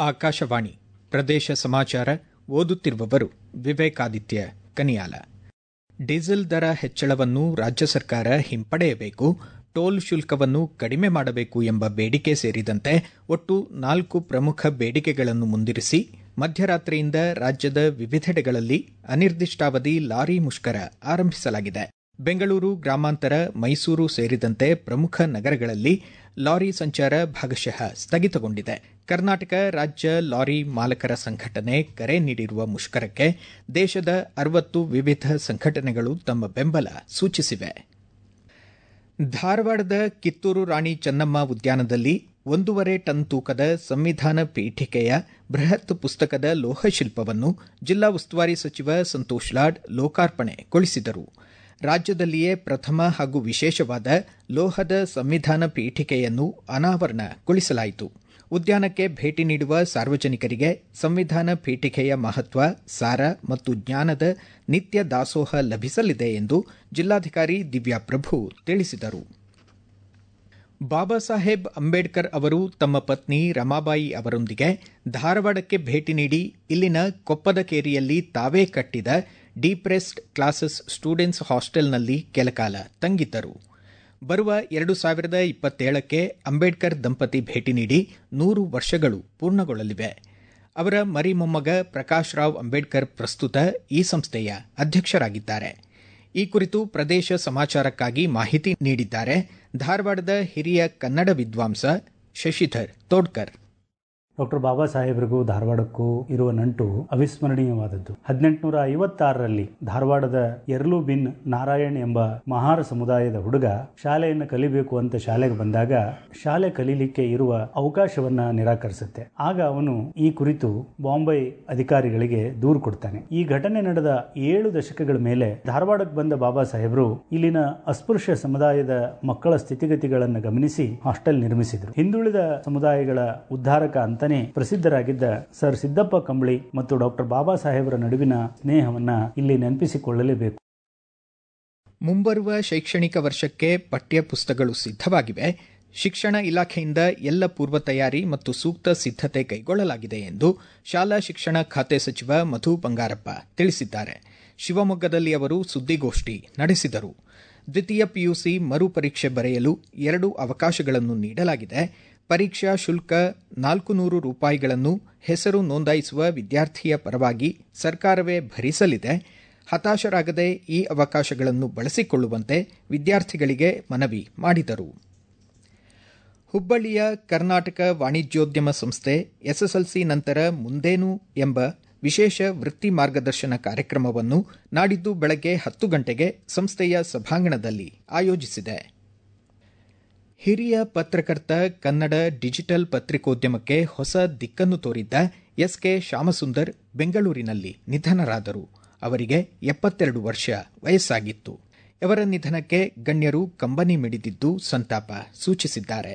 ಆಕಾಶವಾಣಿ ಪ್ರದೇಶ ಸಮಾಚಾರ ಓದುತ್ತಿರುವವರು ವಿವೇಕಾದಿತ್ಯ ಕನಿಯಾಲ ಡೀಸೆಲ್ ದರ ಹೆಚ್ಚಳವನ್ನು ರಾಜ್ಯ ಸರ್ಕಾರ ಹಿಂಪಡೆಯಬೇಕು ಟೋಲ್ ಶುಲ್ಕವನ್ನು ಕಡಿಮೆ ಮಾಡಬೇಕು ಎಂಬ ಬೇಡಿಕೆ ಸೇರಿದಂತೆ ಒಟ್ಟು ನಾಲ್ಕು ಪ್ರಮುಖ ಬೇಡಿಕೆಗಳನ್ನು ಮುಂದಿರಿಸಿ ಮಧ್ಯರಾತ್ರಿಯಿಂದ ರಾಜ್ಯದ ವಿವಿಧೆಡೆಗಳಲ್ಲಿ ಅನಿರ್ದಿಷ್ಟಾವಧಿ ಲಾರಿ ಮುಷ್ಕರ ಆರಂಭಿಸಲಾಗಿದೆ ಬೆಂಗಳೂರು ಗ್ರಾಮಾಂತರ ಮೈಸೂರು ಸೇರಿದಂತೆ ಪ್ರಮುಖ ನಗರಗಳಲ್ಲಿ ಲಾರಿ ಸಂಚಾರ ಭಾಗಶಃ ಸ್ಥಗಿತಗೊಂಡಿದೆ ಕರ್ನಾಟಕ ರಾಜ್ಯ ಲಾರಿ ಮಾಲಕರ ಸಂಘಟನೆ ಕರೆ ನೀಡಿರುವ ಮುಷ್ಕರಕ್ಕೆ ದೇಶದ ಅರವತ್ತು ವಿವಿಧ ಸಂಘಟನೆಗಳು ತಮ್ಮ ಬೆಂಬಲ ಸೂಚಿಸಿವೆ ಧಾರವಾಡದ ಕಿತ್ತೂರು ರಾಣಿ ಚೆನ್ನಮ್ಮ ಉದ್ಯಾನದಲ್ಲಿ ಒಂದೂವರೆ ಟನ್ ತೂಕದ ಸಂವಿಧಾನ ಪೀಠಿಕೆಯ ಬೃಹತ್ ಪುಸ್ತಕದ ಲೋಹಶಿಲ್ಪವನ್ನು ಜಿಲ್ಲಾ ಉಸ್ತುವಾರಿ ಸಚಿವ ಸಂತೋಷ್ ಲಾಡ್ ಲೋಕಾರ್ಪಣೆಗೊಳಿಸಿದರು ರಾಜ್ಯದಲ್ಲಿಯೇ ಪ್ರಥಮ ಹಾಗೂ ವಿಶೇಷವಾದ ಲೋಹದ ಸಂವಿಧಾನ ಪೀಠಿಕೆಯನ್ನು ಅನಾವರಣಗೊಳಿಸಲಾಯಿತು ಉದ್ಯಾನಕ್ಕೆ ಭೇಟಿ ನೀಡುವ ಸಾರ್ವಜನಿಕರಿಗೆ ಸಂವಿಧಾನ ಪೀಠಿಕೆಯ ಮಹತ್ವ ಸಾರ ಮತ್ತು ಜ್ಞಾನದ ನಿತ್ಯ ದಾಸೋಹ ಲಭಿಸಲಿದೆ ಎಂದು ಜಿಲ್ಲಾಧಿಕಾರಿ ದಿವ್ಯಾ ಪ್ರಭು ತಿಳಿಸಿದರು ಬಾಬಾ ಸಾಹೇಬ್ ಅಂಬೇಡ್ಕರ್ ಅವರು ತಮ್ಮ ಪತ್ನಿ ರಮಾಬಾಯಿ ಅವರೊಂದಿಗೆ ಧಾರವಾಡಕ್ಕೆ ಭೇಟಿ ನೀಡಿ ಇಲ್ಲಿನ ಕೊಪ್ಪದಕೇರಿಯಲ್ಲಿ ತಾವೇ ಕಟ್ಟಿದ ಡಿಪ್ರೆಸ್ಡ್ ಕ್ಲಾಸಸ್ ಸ್ಟೂಡೆಂಟ್ಸ್ ಹಾಸ್ಟೆಲ್ನಲ್ಲಿ ಕೆಲಕಾಲ ತಂಗಿದ್ದರು ಬರುವ ಎರಡು ಸಾವಿರದ ಇಪ್ಪತ್ತೇಳಕ್ಕೆ ಅಂಬೇಡ್ಕರ್ ದಂಪತಿ ಭೇಟಿ ನೀಡಿ ನೂರು ವರ್ಷಗಳು ಪೂರ್ಣಗೊಳ್ಳಲಿವೆ ಅವರ ಮರಿ ಮೊಮ್ಮಗ ಪ್ರಕಾಶ್ ರಾವ್ ಅಂಬೇಡ್ಕರ್ ಪ್ರಸ್ತುತ ಈ ಸಂಸ್ಥೆಯ ಅಧ್ಯಕ್ಷರಾಗಿದ್ದಾರೆ ಈ ಕುರಿತು ಪ್ರದೇಶ ಸಮಾಚಾರಕ್ಕಾಗಿ ಮಾಹಿತಿ ನೀಡಿದ್ದಾರೆ ಧಾರವಾಡದ ಹಿರಿಯ ಕನ್ನಡ ವಿದ್ವಾಂಸ ಶಶಿಧರ್ ತೋಡ್ಕರ್ ಡಾಕ್ಟರ್ ಬಾಬಾ ಸಾಹೇಬರಿಗೂ ಧಾರವಾಡಕ್ಕೂ ಇರುವ ನಂಟು ಅವಿಸ್ಮರಣೀಯವಾದದ್ದು ಹದಿನೆಂಟುನೂರ ಐವತ್ತಾರರಲ್ಲಿ ಧಾರವಾಡದ ಎರಲು ಬಿನ್ ನಾರಾಯಣ್ ಎಂಬ ಮಹಾರ ಸಮುದಾಯದ ಹುಡುಗ ಶಾಲೆಯನ್ನು ಕಲಿಬೇಕು ಅಂತ ಶಾಲೆಗೆ ಬಂದಾಗ ಶಾಲೆ ಕಲೀಲಿಕ್ಕೆ ಇರುವ ಅವಕಾಶವನ್ನ ನಿರಾಕರಿಸುತ್ತೆ ಆಗ ಅವನು ಈ ಕುರಿತು ಬಾಂಬೆ ಅಧಿಕಾರಿಗಳಿಗೆ ದೂರು ಕೊಡ್ತಾನೆ ಈ ಘಟನೆ ನಡೆದ ಏಳು ದಶಕಗಳ ಮೇಲೆ ಧಾರವಾಡಕ್ಕೆ ಬಂದ ಬಾಬಾ ಸಾಹೇಬರು ಇಲ್ಲಿನ ಅಸ್ಪೃಶ್ಯ ಸಮುದಾಯದ ಮಕ್ಕಳ ಸ್ಥಿತಿಗತಿಗಳನ್ನು ಗಮನಿಸಿ ಹಾಸ್ಟೆಲ್ ನಿರ್ಮಿಸಿದರು ಹಿಂದುಳಿದ ಸಮುದಾಯಗಳ ಉದ್ಧಾರಕ ಅಂತಾನೆ ಪ್ರಸಿದ್ಧರಾಗಿದ್ದ ಸರ್ ಸಿದ್ದಪ್ಪ ಕಂಬಳಿ ಮತ್ತು ಡಾಕ್ಟರ್ ಬಾಬಾ ಸಾಹೇಬರ ನಡುವಿನ ಸ್ನೇಹವನ್ನ ಇಲ್ಲಿ ನೆನಪಿಸಿಕೊಳ್ಳಲೇಬೇಕು ಮುಂಬರುವ ಶೈಕ್ಷಣಿಕ ವರ್ಷಕ್ಕೆ ಪಠ್ಯ ಪುಸ್ತಕಗಳು ಸಿದ್ಧವಾಗಿವೆ ಶಿಕ್ಷಣ ಇಲಾಖೆಯಿಂದ ಎಲ್ಲ ಪೂರ್ವ ತಯಾರಿ ಮತ್ತು ಸೂಕ್ತ ಸಿದ್ಧತೆ ಕೈಗೊಳ್ಳಲಾಗಿದೆ ಎಂದು ಶಾಲಾ ಶಿಕ್ಷಣ ಖಾತೆ ಸಚಿವ ಮಧು ಬಂಗಾರಪ್ಪ ತಿಳಿಸಿದ್ದಾರೆ ಶಿವಮೊಗ್ಗದಲ್ಲಿ ಅವರು ಸುದ್ದಿಗೋಷ್ಠಿ ನಡೆಸಿದರು ದ್ವಿತೀಯ ಪಿಯುಸಿ ಮರು ಪರೀಕ್ಷೆ ಬರೆಯಲು ಎರಡು ಅವಕಾಶಗಳನ್ನು ನೀಡಲಾಗಿದೆ ಪರೀಕ್ಷಾ ಶುಲ್ಕ ನಾಲ್ಕು ನೂರು ರೂಪಾಯಿಗಳನ್ನು ಹೆಸರು ನೋಂದಾಯಿಸುವ ವಿದ್ಯಾರ್ಥಿಯ ಪರವಾಗಿ ಸರ್ಕಾರವೇ ಭರಿಸಲಿದೆ ಹತಾಶರಾಗದೆ ಈ ಅವಕಾಶಗಳನ್ನು ಬಳಸಿಕೊಳ್ಳುವಂತೆ ವಿದ್ಯಾರ್ಥಿಗಳಿಗೆ ಮನವಿ ಮಾಡಿದರು ಹುಬ್ಬಳ್ಳಿಯ ಕರ್ನಾಟಕ ವಾಣಿಜ್ಯೋದ್ಯಮ ಸಂಸ್ಥೆ ಎಸ್ಎಸ್ಎಲ್ಸಿ ನಂತರ ಮುಂದೇನು ಎಂಬ ವಿಶೇಷ ವೃತ್ತಿ ಮಾರ್ಗದರ್ಶನ ಕಾರ್ಯಕ್ರಮವನ್ನು ನಾಡಿದ್ದು ಬೆಳಗ್ಗೆ ಹತ್ತು ಗಂಟೆಗೆ ಸಂಸ್ಥೆಯ ಸಭಾಂಗಣದಲ್ಲಿ ಆಯೋಜಿಸಿದೆ ಹಿರಿಯ ಪತ್ರಕರ್ತ ಕನ್ನಡ ಡಿಜಿಟಲ್ ಪತ್ರಿಕೋದ್ಯಮಕ್ಕೆ ಹೊಸ ದಿಕ್ಕನ್ನು ತೋರಿದ್ದ ಎಸ್ಕೆ ಶ್ಯಾಮಸುಂದರ್ ಬೆಂಗಳೂರಿನಲ್ಲಿ ನಿಧನರಾದರು ಅವರಿಗೆ ಎಪ್ಪತ್ತೆರಡು ವರ್ಷ ವಯಸ್ಸಾಗಿತ್ತು ಅವರ ನಿಧನಕ್ಕೆ ಗಣ್ಯರು ಕಂಬನಿ ಮಿಡಿದಿದ್ದು ಸಂತಾಪ ಸೂಚಿಸಿದ್ದಾರೆ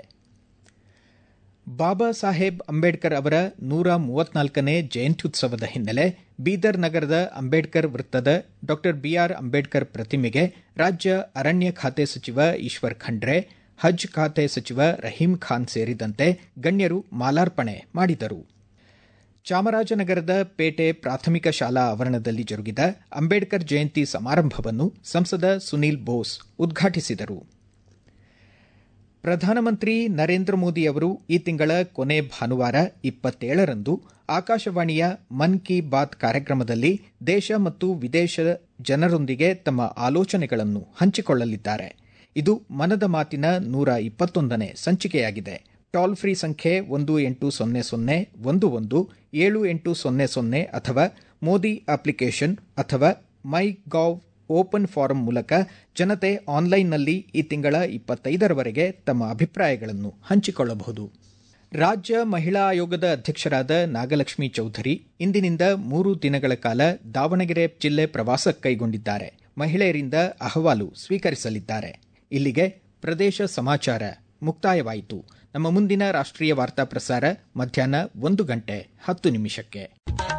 ಬಾಬಾ ಸಾಹೇಬ್ ಅಂಬೇಡ್ಕರ್ ಅವರ ನೂರ ಮೂವತ್ನಾಲ್ಕನೇ ಜಯಂತ್ಯುತ್ಸವದ ಹಿನ್ನೆಲೆ ಬೀದರ್ ನಗರದ ಅಂಬೇಡ್ಕರ್ ವೃತ್ತದ ಡಾ ಬಿಆರ್ ಅಂಬೇಡ್ಕರ್ ಪ್ರತಿಮೆಗೆ ರಾಜ್ಯ ಅರಣ್ಯ ಖಾತೆ ಸಚಿವ ಈಶ್ವರ್ ಖಂಡ್ರೆ ಹಜ್ ಖಾತೆ ಸಚಿವ ರಹೀಂ ಖಾನ್ ಸೇರಿದಂತೆ ಗಣ್ಯರು ಮಾಲಾರ್ಪಣೆ ಮಾಡಿದರು ಚಾಮರಾಜನಗರದ ಪೇಟೆ ಪ್ರಾಥಮಿಕ ಶಾಲಾ ಆವರಣದಲ್ಲಿ ಜರುಗಿದ ಅಂಬೇಡ್ಕರ್ ಜಯಂತಿ ಸಮಾರಂಭವನ್ನು ಸಂಸದ ಸುನೀಲ್ ಬೋಸ್ ಉದ್ಘಾಟಿಸಿದರು ಪ್ರಧಾನಮಂತ್ರಿ ನರೇಂದ್ರ ಮೋದಿ ಅವರು ಈ ತಿಂಗಳ ಕೊನೆ ಭಾನುವಾರ ಇಪ್ಪತ್ತೇಳರಂದು ಆಕಾಶವಾಣಿಯ ಮನ್ ಕಿ ಬಾತ್ ಕಾರ್ಯಕ್ರಮದಲ್ಲಿ ದೇಶ ಮತ್ತು ವಿದೇಶ ಜನರೊಂದಿಗೆ ತಮ್ಮ ಆಲೋಚನೆಗಳನ್ನು ಹಂಚಿಕೊಳ್ಳಲಿದ್ದಾರೆ ಇದು ಮನದ ಮಾತಿನ ನೂರ ಇಪ್ಪತ್ತೊಂದನೇ ಸಂಚಿಕೆಯಾಗಿದೆ ಟೋಲ್ ಫ್ರೀ ಸಂಖ್ಯೆ ಒಂದು ಎಂಟು ಸೊನ್ನೆ ಸೊನ್ನೆ ಒಂದು ಒಂದು ಏಳು ಎಂಟು ಸೊನ್ನೆ ಸೊನ್ನೆ ಅಥವಾ ಮೋದಿ ಅಪ್ಲಿಕೇಶನ್ ಅಥವಾ ಮೈ ಗಾವ್ ಓಪನ್ ಫಾರಂ ಮೂಲಕ ಜನತೆ ಆನ್ಲೈನ್ನಲ್ಲಿ ಈ ತಿಂಗಳ ಇಪ್ಪತ್ತೈದರವರೆಗೆ ತಮ್ಮ ಅಭಿಪ್ರಾಯಗಳನ್ನು ಹಂಚಿಕೊಳ್ಳಬಹುದು ರಾಜ್ಯ ಮಹಿಳಾ ಆಯೋಗದ ಅಧ್ಯಕ್ಷರಾದ ನಾಗಲಕ್ಷ್ಮಿ ಚೌಧರಿ ಇಂದಿನಿಂದ ಮೂರು ದಿನಗಳ ಕಾಲ ದಾವಣಗೆರೆ ಜಿಲ್ಲೆ ಪ್ರವಾಸ ಕೈಗೊಂಡಿದ್ದಾರೆ ಮಹಿಳೆಯರಿಂದ ಅಹವಾಲು ಸ್ವೀಕರಿಸಲಿದ್ದಾರೆ ಇಲ್ಲಿಗೆ ಪ್ರದೇಶ ಸಮಾಚಾರ ಮುಕ್ತಾಯವಾಯಿತು ನಮ್ಮ ಮುಂದಿನ ರಾಷ್ಟ್ರೀಯ ವಾರ್ತಾ ಪ್ರಸಾರ ಮಧ್ಯಾಹ್ನ ಒಂದು ಗಂಟೆ ಹತ್ತು ನಿಮಿಷಕ್ಕೆ